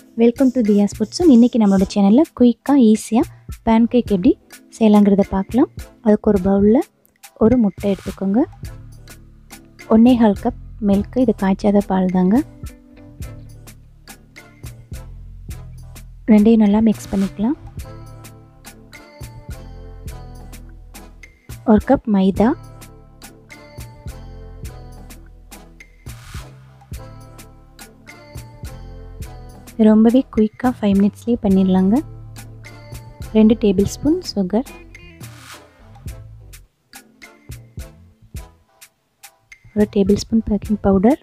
welcome to தியாஸ் ஃபுட்ஸும் இன்றைக்கி நம்மளோட சேனலில் குயிக்காக ஈஸியாக பேன்கேக் எப்படி செய்யலாங்கிறத பார்க்கலாம் அதுக்கு ஒரு பவுலில் ஒரு முட்டை எடுத்துக்கோங்க ஒன்றே கால் கப் மில்க்கு இது காய்ச்சாத பால் தாங்க ரெண்டையும் நல்லா மிக்ஸ் பண்ணிக்கலாம் ஒரு கப் மைதா ரொம்பவே குயிக்காக ஃபைவ் மினிட்ஸ்லேயே பண்ணிடலாங்க ரெண்டு டேபிள் ஸ்பூன் சுகர் ஒரு tablespoon baking powder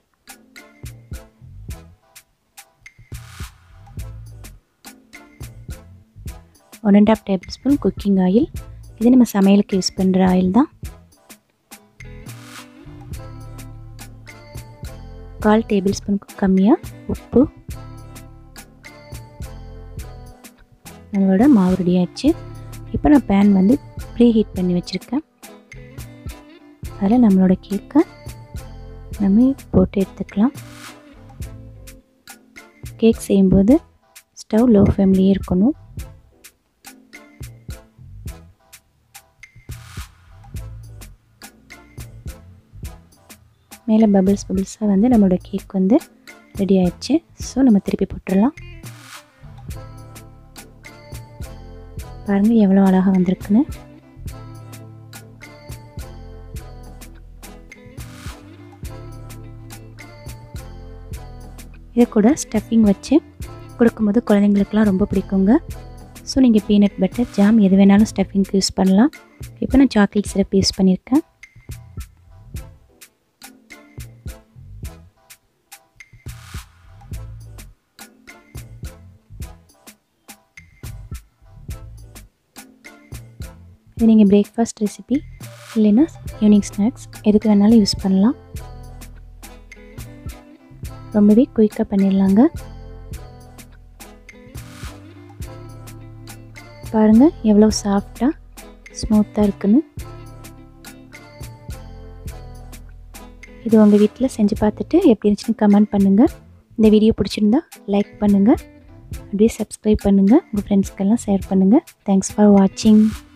one and half tablespoon cooking oil இது நம்ம சமையலுக்கு யூஸ் பண்ணுற ஆயில் தான் கால் டேபிள் ஸ்பூனுக்கு கம்மியாக உப்பு நம்மளோட மாவு ரெடி ஆயிடுச்சு இப்போ நான் பேன் வந்து ப்ரீ ஹீட் பண்ணி வச்சுருக்கேன் அதில் நம்மளோட கேக்கை நம்ம போட்டு எடுத்துக்கலாம் கேக் செய்யும்போது ஸ்டவ் லோ ஃப்ளேம்லேயே இருக்கணும் மேலே பபிள்ஸ் பபிள்ஸாக வந்து நம்மளோட கேக் வந்து ரெடி ஆயிடுச்சு ஸோ நம்ம திருப்பி போட்டுடலாம் பாருங்கள் எவ்வளோ அழகாக வந்திருக்குன்னு இதை கூட ஸ்டஃபிங் வச்சு கொடுக்கும்போது குழந்தைங்களுக்குலாம் ரொம்ப பிடிக்குங்க ஸோ நீங்கள் பீனட் பட்டர் ஜாம் எது வேணாலும் ஸ்டஃபிங்க்கு யூஸ் பண்ணலாம் இப்போ நான் சாக்லேட் சிரப் யூஸ் பண்ணியிருக்கேன் இது நீங்கள் பிரேக்ஃபாஸ்ட் ரெசிபி இல்லைன்னா ஈவினிங் ஸ்நாக்ஸ் எதுக்கு வேணாலும் யூஸ் பண்ணலாம் ரொம்பவே குயிக்காக பண்ணிடலாங்க பாருங்கள் எவ்வளோ சாஃப்டாக ஸ்மூத்தாக இருக்குன்னு இது உங்கள் வீட்டில் செஞ்சு பார்த்துட்டு எப்படி இருந்துச்சுன்னு கமெண்ட் பண்ணுங்கள் இந்த வீடியோ பிடிச்சிருந்தா லைக் பண்ணுங்கள் அப்படியே சப்ஸ்கிரைப் பண்ணுங்கள் உங்கள் ஃப்ரெண்ட்ஸ்க்கெல்லாம் ஷேர் பண்ணுங்கள் தேங்க்ஸ் ஃபார் வாட்சிங்